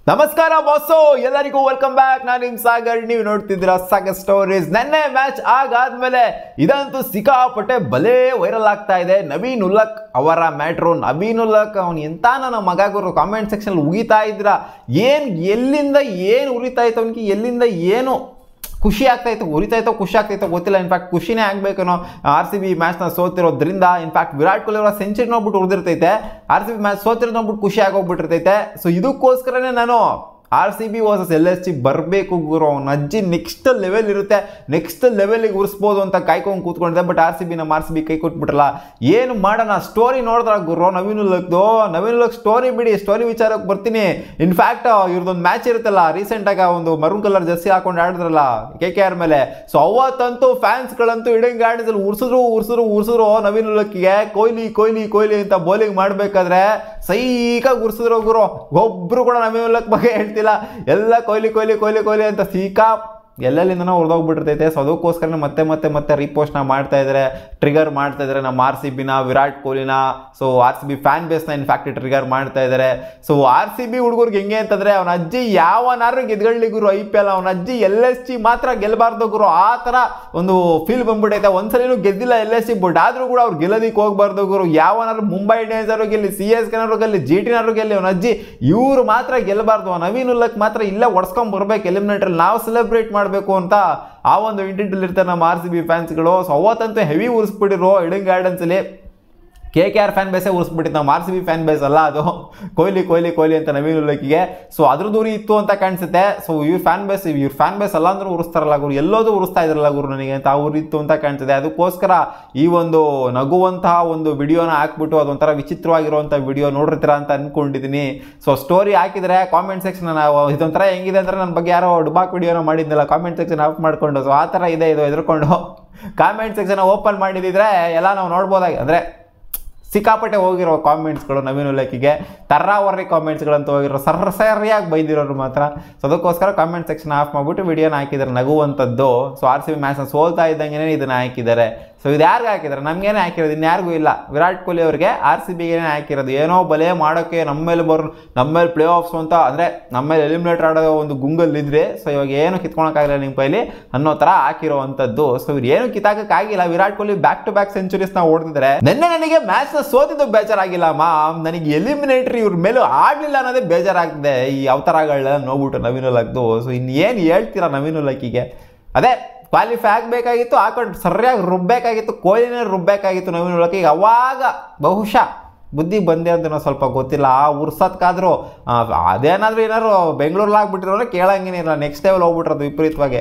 ನಮಸ್ಕಾರ ಬಾಸು ಎಲ್ಲರಿಗೂ welcome back ನಾನು ನಿಮ್ ಸಾಗರ್ ನೀವು ನೋಡ್ತಿದ್ದೀರಾ ಸಾಗರ್ ಸ್ಟೋರೀಸ್ ನೆನ್ನೆ ಮ್ಯಾಚ್ ಆಗಾದ್ಮೇಲೆ ಇದಂತೂ ಸಿಕ್ಕಾಪಟ್ಟೆ ಬಲೇ ವೈರಲ್ ಆಗ್ತಾ ಇದೆ ನವೀನ್ ಉಲ್ಲಕ್ ಅವರ ಮ್ಯಾಟ್ರು ನವೀನ್ ಉಲ್ಲಕ್ ಅವ್ನು ಎಂತ ನನ್ನ ಮಗ ಗುರು ಕಾಮೆಂಟ್ ಸೆಕ್ಷನ್ ಉಗಿತಾ ಇದ್ರ ಏನ್ ಎಲ್ಲಿಂದ ಏನು ಉರಿತಾ ಇತ್ತು ಅವನಿಗೆ ಎಲ್ಲಿಂದ ಏನು ಖುಷಿ ಆಗ್ತಾ ಇತ್ತು ಉರಿತಾ ಇತ್ತು ಖುಷಿ ಆಗ್ತಾಯಿತ್ತು ಗೊತ್ತಿಲ್ಲ ಇನ್ಫ್ಯಾಕ್ಟ್ ಖುಷಿನೇ ಆಗ್ಬೇಕೇನೋ ಆರ್ ಸಿ ಬಿ ಮ್ಯಾಚ್ನ ಸೋತಿರೋದ್ರಿಂದ ಇನ್ಫ್ಯಾಕ್ಟ್ ವಿರಾಟ್ ಕೊಹ್ಲಿ ಅವರ ಸೆಂಚುರಿ ನೋಡ್ಬಿಟ್ಟು ಉಳಿದಿರ್ತೈತೆ ಆರ್ ಸಿ ಬಿ ಮ್ಯಾಚ್ ಸೋತಿರೋದು ನೋಡ್ಬಿಟ್ಟು ಖುಷಿ ಆಗೋಗ್ಬಿಟ್ಟಿರ್ತೈತೆ ಸೊ ಇದಕ್ಕೋಸ್ಕರನೇ ನಾನು R C B versus L S G ಬರಬೇಕು ಗುರು ಅವ್ನ ಅಜ್ಜಿ ನೆಕ್ಸ್ಟ್ ಲೆವೆಲ್ ಇರುತ್ತೆ ನೆಕ್ಸ್ಟ್ ಲೆವೆಲಿಗೆ ಉರಿಸ್ಬೋದು ಅಂತ ಕಾಯ್ಕೊಂಡು ಕೂತ್ಕೊಂಡಿದ್ದೆ ಬಟ್ ಆರ್ ಸಿ ಬಿ ನಮ್ಮ ಆರ್ ಸಿ ಬಿ ಕೈ ಕೊಟ್ಬಿಟ್ರಲ್ಲ ಏನು ಮಾಡೋಣ ಸ್ಟೋರಿ ನೋಡಿದ್ರ ಗುರು ನವೀನ್ ಉಲ್ಲಕ್ದು ನವೀನ್ ಉಲ್ಲಕ್ ಸ್ಟೋರಿ ಬಿಡಿ ಸ್ಟೋರಿ ವಿಚಾರಕ್ಕೆ ಬರ್ತೀನಿ ಇನ್ಫ್ಯಾಕ್ಟ್ ಇವ್ರದ್ದೊಂದು ಮ್ಯಾಚ್ ಇರುತ್ತಲ್ಲ ರೀಸೆಂಟಾಗಿ ಒಂದು ಮರೂನ್ ಕಲರ್ ಜರ್ಸಿ ಹಾಕೊಂಡು ಆಡಿದ್ರಲ್ಲ ಕೆ ಕೆ ಆರ್ ಮೇಲೆ ಸೊ ಅವತ್ತಂತೂ ಫ್ಯಾನ್ಸ್ಗಳಂತೂ ಇಡನ್ ಗಾರ್ಡನ್ಸಲ್ಲಿ ಉರ್ಸಿದ್ರು ಉರ್ಸಿದ್ರು ಉರ್ಸಿದ್ರು ನವೀನ್ ಉಲ್ಲಕ್ಕಿಗೆ ಕೊಹ್ಲಿ ಕೊಹ್ಲಿ ಕೊಹ್ಲಿ ಅಂತ ಬೌಲಿಂಗ್ ಮಾಡಬೇಕಾದ್ರೆ ಸೈಕಾಗಿ ಉರ್ಸಿದ್ರು ಗುರು ಒಬ್ರು ಕೂಡ ನವೀನ್ ಉಲ್ಲಕ್ ಬಗ್ಗೆ ಹೇಳ್ತಿಲ್ಲ ಎಲ್ಲ ಕೊಹ್ಲಿ ಕೊಹ್ಲಿ ಕೊಹ್ಲಿ ಕೊಹ್ಲಿ ಅಂತ ಸೀಕಾ ಎಲ್ಲೆಲ್ಲಿಂದನೋ ಹೊಡೆದೋಗ್ಬಿಟ್ಟಿರ್ತೈತೆ ಸೊ ಅದಕ್ಕೋಸ್ಕರ ಮತ್ತೆ ಮತ್ತೆ ಮತ್ತೆ ರೀಪೋಸ್ಟ್ನ ಮಾಡ್ತಾ ಇದ್ದಾರೆ ಟ್ರಿಗರ್ ಮಾಡ್ತಾ ಇದ್ದಾರೆ ನಮ್ಮ ಆರ್ ಸಿ ಬಿನ ವಿರಾಟ್ ಕೊಹ್ಲಿನ so R C B fan ಬೇಸ್ನ ಇನ್ಫ್ಯಾಕ್ಟ್ ಟ್ರಿಗರ್ ಮಾಡ್ತಾ ಇದ್ದಾರೆ ಸೊ ಆರ್ ಸಿ ಬಿ ಹುಡುಗರಿಗೆ ಹೆಂಗೆ ಅಂತಂದ್ರೆ ಅವನ ಅಜ್ಜಿ ಯಾವನಾರು ಗೆದ್ಗಳ್ಳಿ ಗುರು ಐ ಪಿ ಎಲ್ ಅವನ ಅಜ್ಜಿ ಎಲ್ ಎಸ್ ಜಿ ಮಾತ್ರ ಗೆಲ್ಲಬಾರ್ದು ಗುರು ಆ ಥರ ಒಂದು ಫೀಲ್ ಬಂದ್ಬಿಟ್ಟೈತೆ ಒಂದ್ಸಲಿನೂ ಗೆದ್ದಿಲ್ಲ ಎಲ್ ಎಸ್ ಜಿ ಬಟ್ ಆದ್ರೂ ಕೂಡ ಅವ್ರು ಗೆಲ್ಲೋದಿಕ್ಕೆ ಹೋಗ್ಬಾರ್ದು ಗುರು ಯಾವನಾರು ಮುಂಬೈ ಇಂಡಿಯನ್ಸ್ ಅವರು ಗೆಲ್ಲಿ ಸಿ ಎಸ್ ಕೆನಾರು ಗೆಲ್ಲಿ ಜಿ ಟಿನಾರು ಗೆಲ್ಲಿ ಅವನ ಅಜ್ಜಿ ಇವ್ರು ಮಾತ್ರ ಗೆಲ್ಲಬಾರ್ದು ನವೀನ್ ಉಲ್ಲಕ್ ಮಾತ್ರ ಇಲ್ಲೇ ಒಡ್ಸ್ಕೊಂಡ್ ಬರ್ಬೇಕು ಎಲಿಮಿನೇಟರ್ ನಾವು ಸೆಲೆಬ್ರೇಟ್ ಮಾಡಬೇಕು ಅಂತ ಆ ಒಂದು ಇಂಟೆಂಟಲ್ಲಿ ಇರ್ತಾರೆ ನಮ್ಮ ಆರ್ ಸಿ ಬಿ ಫ್ಯಾನ್ಸ್ಗಳು ಸೊ ಅವತ್ತಂತೂ ಹೆವಿ ಉರಿಸ್ಬಿಟ್ಟಿರೋ ಇಡನ್ ಗಾರ್ಡನ್ಸಲ್ಲಿ ಕೆ ಕೆ ಆರ್ ಫ್ಯಾನ್ ಬೇಸೇ ಉರಿಸ್ಬಿಟ್ಟಿತ್ತು ನಾವು R C B fan base ಅಲ್ಲ ಅದು ಕೊಹ್ಲಿ ಕೊಹ್ಲಿ ಕೊಹ್ಲಿ ಅಂತ ನವೀನ್ ಉಲ್ಲಕ್ಕಿಗೆ ಸೊ ಅದ್ರ ದೂರಿ ಇತ್ತು ಅಂತ ಕಾಣಿಸುತ್ತೆ ಸೊ ಇವ್ರ ಫ್ಯಾನ್ ಬೇಸ್ ಇವ್ರ ಫ್ಯಾನ್ ಬೇಸ್ ಅಲ್ಲ ಅಂದ್ರೂ ಉರಿಸ್ತಾರಲ್ಲ ಗುರು ಎಲ್ಲೋದು ಉರಿಸ್ತಾ ಇದ್ರಲ್ಲ ಗುರು ನನಗೆ ಅಂತ ಅವ್ರು ಇತ್ತು ಅಂತ ಕಾಣಿಸುತ್ತೆ ಅದಕ್ಕೋಸ್ಕರ ಈ ಒಂದು ನಗುವಂತಹ ಒಂದು ವಿಡಿಯೋನ ಹಾಕ್ಬಿಟ್ಟು ಅದೊಂಥರ ವಿಚಿತ್ರವಾಗಿರುವಂಥ ವಿಡಿಯೋ ನೋಡಿರ್ತೀರ ಅಂತ ಅನ್ಕೊಂಡಿದ್ದೀನಿ ಸೊ ಸ್ಟೋರಿ ಹಾಕಿದ್ರೆ ಕಾಮೆಂಟ್ ಸೆಕ್ಷನ್ ನಾವು ಇದೊಂಥರ ಹೆಂಗಿದೆ ಅಂದ್ರೆ ನನ್ನ ಬಗ್ಗೆ ಯಾರೋ ಡುಬಾಕ್ ವಿಡಿಯೋನ ಮಾಡಿದ್ನಲ್ಲ ಕಾಮೆಂಟ್ ಸೆಕ್ಷನ್ ಆಫ್ ಮಾಡ್ಕೊಂಡು ಸೊ ಆ ಥರ ಇದೆ ಇದು ಎದ್ರುಕೊಂಡು ಕಾಮೆಂಟ್ ಸೆಕ್ಷನ್ ಓಪನ್ ಮಾಡಿದಿದ್ರೆ ಎಲ್ಲ ನಾವು ನೋಡ್ಬೋದಾಗಿ ಅಂದರೆ ಸಿಕ್ಕಾಪಟ್ಟೆ ಹೋಗಿರೋ ಕಾಮೆಂಟ್ಸ್ಗಳು ನವೀನ್ ಉಲ್ಲೇಖಿಗೆ ತರ್ರಾವರಿ ಕಾಮೆಂಟ್ಸ್ಗಳಂತ ಹೋಗಿರೋ ಸರ್ ಸರಿಯಾಗಿ ಬೈದಿರೋರು ಮಾತ್ರ ಸೊ ಅದಕ್ಕೋಸ್ಕರ ಕಾಮೆಂಟ್ ಸೆಕ್ಷನ್ ಆಫ್ ಮಾಡಿಬಿಟ್ಟು ವಿಡಿಯೋನ ಹಾಕಿದ್ದಾರೆ ನಗುವಂಥದ್ದು ಸೊ ಆರ್ ಸಿ ಬಿ ಮ್ಯಾಚ್ನ ಸೋಲ್ತಾ ಇದ್ದಂಗೆ ಇದನ್ನು ಹಾಕಿದ್ದಾರೆ ಸೊ ಇದು ಯಾರಿಗೆ ಹಾಕಿದ್ದಾರೆ ನಮಗೇನೆ ಹಾಕಿರೋದು ಇನ್ಯಾರಿಗೂ ಇಲ್ಲ ವಿರಾಟ್ ಕೊಹ್ಲಿ ಅವ್ರಿಗೆ ಆರ್ ಸಿ ಬಿಗೇನೆ ಹಾಕಿರೋದು ಏನೋ ಬಲೆ ಮಾಡೋಕ್ಕೆ ನಮ್ಮ ಮೇಲೆ ಬರೋ ನಮ್ಮ ಮೇಲೆ ಪ್ಲೇ ಆಫ್ಸ್ ಅಂತ ಅಂದರೆ ನಮ್ಮ ಮೇಲೆ ಎಲಿಮಿನೇಟರ್ ಆಡೋ ಒಂದು ಗುಂಗಲ್ಲಿದ್ರೆ ಸೊ ಇವಾಗ ಏನು ಕಿತ್ಕೊಳಕ್ಕಾಗಿಲ್ಲ ನಿಮ್ಮ ಕೈಲಿ ಅನ್ನೋ ಥರ ಹಾಕಿರೋವಂಥದ್ದು ಸೊ ಇವ್ರು ಏನು ಕಿತ್ತಾಕಕ್ಕಾಗಿಲ್ಲ Virat Kohli back to back ಸೆಂಚುರೀಸ್ನ ಓಡ್ತಿದ್ದಾರೆ ನಿನ್ನೆ ನನಗೆ ಮ್ಯಾಚ್ನ ಸೋತಿದ್ದು ಬೇಜಾರಾಗಿಲ್ಲ ಮಾಮ್ ನನಗೆ ಎಲಿಮಿನೇಟರ್ ಇವ್ರ ಮೇಲೆ ಆಡಲಿಲ್ಲ ಅನ್ನೋದೇ ಬೇಜಾರಾಗ್ತಿದೆ ಈ ಅವತಾರಗಳನ್ನ ನೋಡ್ಬಿಟ್ಟು ನವೀನ್ ಉಲ್ಲಕ್ದು ಸೊ ಇನ್ನೇನು ಹೇಳ್ತೀರಾ ನವೀನ್ ಉಲ್ಲಕ್ಕಿಗೆ ಅದೇ ಕ್ವಾಲಿಫೈ ಆಗಬೇಕಾಗಿತ್ತು ಹಾಕೊಂಡು ಸರಿಯಾಗಿ ರುಬ್ಬೇಕಾಗಿತ್ತು ಕೊಹ್ಲಿನೇ ರುಬ್ಬೇಕಾಗಿತ್ತು ನವೀನ್ ಉಲ್ಲಕ್ಕಿಗೆ ಅವಾಗ ಬಹುಶಃ ಬುದ್ಧಿ ಬಂದೆ ಅಂತ ಸ್ವಲ್ಪ ಗೊತ್ತಿಲ್ಲ ಆ ಉರ್ಸತ್ಕಾದ್ರೂ ಅದೇನಾದ್ರೂ ಏನಾದ್ರು ಬೆಂಗಳೂರಲ್ಲಿ ಆಗ್ಬಿಟ್ಟಿರೋ ಕೇಳಂಗೇನಿಲ್ಲ ನೆಕ್ಸ್ಟ್ ಲೆವೆಲ್ ಹೋಗ್ಬಿಟ್ರದು ವಿಪರೀತವಾಗಿ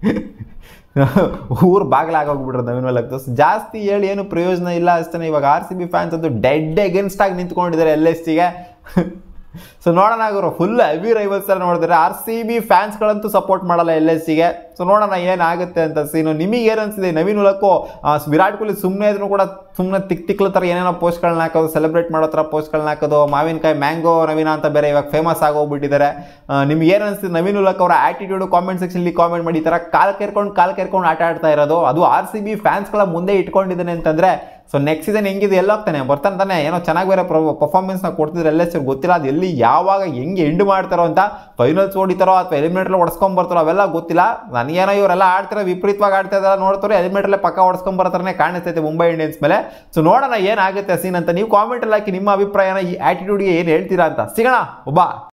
ಊರು ಬಾಗಿಲಾಗೋಗ್ಬಿಟ್ರೆ ನವೀನ್ ಉಲ್ಲಕ್ದು ಜಾಸ್ತಿ ಹೇಳಿ ಏನು ಪ್ರಯೋಜನ ಇಲ್ಲ ಅಷ್ಟೇ ಇವಾಗ ಆರ್ ಸಿ ಬಿ ಫ್ಯಾನ್ಸ್ ಅಂತೂ ಡೆಡ್ ಎಗೇನ್ಸ್ಟ್ ಆಗಿ ನಿಂತ್ಕೊಂಡಿದ್ದಾರೆ ಎಲ್ ಎಸ್ ಟಿಗೆ ಸೊ ನೋಡೋಣ ಗುರು ಫುಲ್ ಹೆವಿ ರೈವಲ್ಸ್ ಎಲ್ಲ ನೋಡಿದ್ರೆ ಆರ್ ಸಿ ಬಿ ಫ್ಯಾನ್ಸ್ಗಳಂತೂ ಸಪೋರ್ಟ್ ಮಾಡಲ್ಲ ಎಲ್ ಎಸ್ ಸಿಗೆ ಸೊ ನೋಡೋಣ ಏನಾಗುತ್ತೆ ಅಂತ ಸೀನು ನಿಮಗೆ ಏನು ಅನಿಸಿದೆ ನವೀನ್ ಉಲಕ್ಕೋ ವಿರಾಟ್ ಕೊಹ್ಲಿ ಸುಮ್ಮನೆ ಇದ್ರು ಕೂಡ ಸುಮ್ಮನೆ ತಿಕ್ ತಿಕ್ಲ ಥರ ಏನೇನೋ ಪೋಸ್ಟ್ಗಳನ್ನ ಹಾಕೋದು ಸೆಲೆಬ್ರೇಟ್ ಮಾಡೋ ಥರ ಪೋಸ್ಟ್ಗಳನ್ನ ಹಾಕೋದು ಮಾವಿನಕಾಯಿ ಮ್ಯಾಂಗೋ ನವೀನ ಅಂತ ಬೇರೆ ಇವಾಗ ಫೇಮಸ್ ಆಗೋಗ್ಬಿಟ್ಟಿದ್ದಾರೆ ನಿಮ್ಗೆ ಏನು ಅನಿಸ್ತಿದೆ ನವೀನ್ ಉಲಕ್ ಅವರ ಆಟಿಟ್ಯೂಡ್ ಕಾಮೆಂಟ್ ಸೆಕ್ಷನ್ಲಿ ಕಾಮೆಂಟ್ ಮಾಡಿ ಈ ಥರ ಕಾಲ್ ಕೇರ್ಕೊಂಡು ಕಾಲ್ ಕೇರ್ಕೊಂಡು ಆಟ ಆಡ್ತಾ ಇರೋದು ಅದು ಆರ್ ಸಿ ಬಿ ಫ್ಯಾನ್ಸ್ಗಳ ಮುಂದೆ ಇಟ್ಕೊಂಡಿದ್ದಾನೆ ಅಂತಂದರೆ ಸೊ ನೆಕ್ಸ್ಟ್ ಸೀಸನ್ ಹೆಂಗಿದೆ ಎಲ್ಲ ಹೋಗ್ತಾನೆ ಬರ್ತಾನೆ ತಾನೆ ಏನೋ ಚೆನ್ನಾಗಿ ಬೇರೆ ಪರ್ಫಾರ್ಮೆನ್ಸ್ನ ಕೊಡ್ತಿದ್ರೆ ಎಲ್ಲ ಸರ್ ಗೊತ್ತಿಲ್ಲ ಅದು ಎಲ್ಲಿ ಯಾವಾಗ ಹೆಂಗೆ ಎಂಡ್ ಮಾಡ್ತಾರೋ ಅಂತ ಫೈನಲ್ಸ್ ಹೊಡಿತಾರೋ ಅಥವಾ ಎಲಿಮಿನೇಟರ್ ಹೊಡ್ಸ್ಕೊಂಡ್ ಬರ್ತಾರೋ ಅವೆಲ್ಲ ಗೊತ್ತಿಲ್ಲ ನನಗೇನೋ ಇವರೆಲ್ಲ ಆಡ್ತಾರೆ ವಿಪರೀತವಾಗಿ ಆಡ್ತಾ ಇದ್ದಾರೆ ನೋಡ್ತಾರೆ ಎಲಿಮಿನೇಟರ್ಲೆ ಪಕ್ಕ ಹೊಡ್ಸ್ಕೊಂಡ್ ಬರ್ತಾರನೇ ಕಾಣಿಸ್ತೈತೆ ಮುಂಬೈ ಇಂಡಿಯನ್ಸ್ ಮೇಲೆ ಸೊ ನೋಡೋಣ ಏನಾಗುತ್ತೆ ಸೀನ್ ಅಂತ ನೀವು ಕಾಮೆಂಟಲ್ಲಿ ಹಾಕಿ ನಿಮ್ಮ ಅಭಿಪ್ರಾಯನ ಈ ಆಟಿಟ್ಯೂಡ್ಗೆ ಏನು ಹೇಳ್ತೀರಾ ಅಂತ ಸಿಗೋಣ ಒಬ್ಬ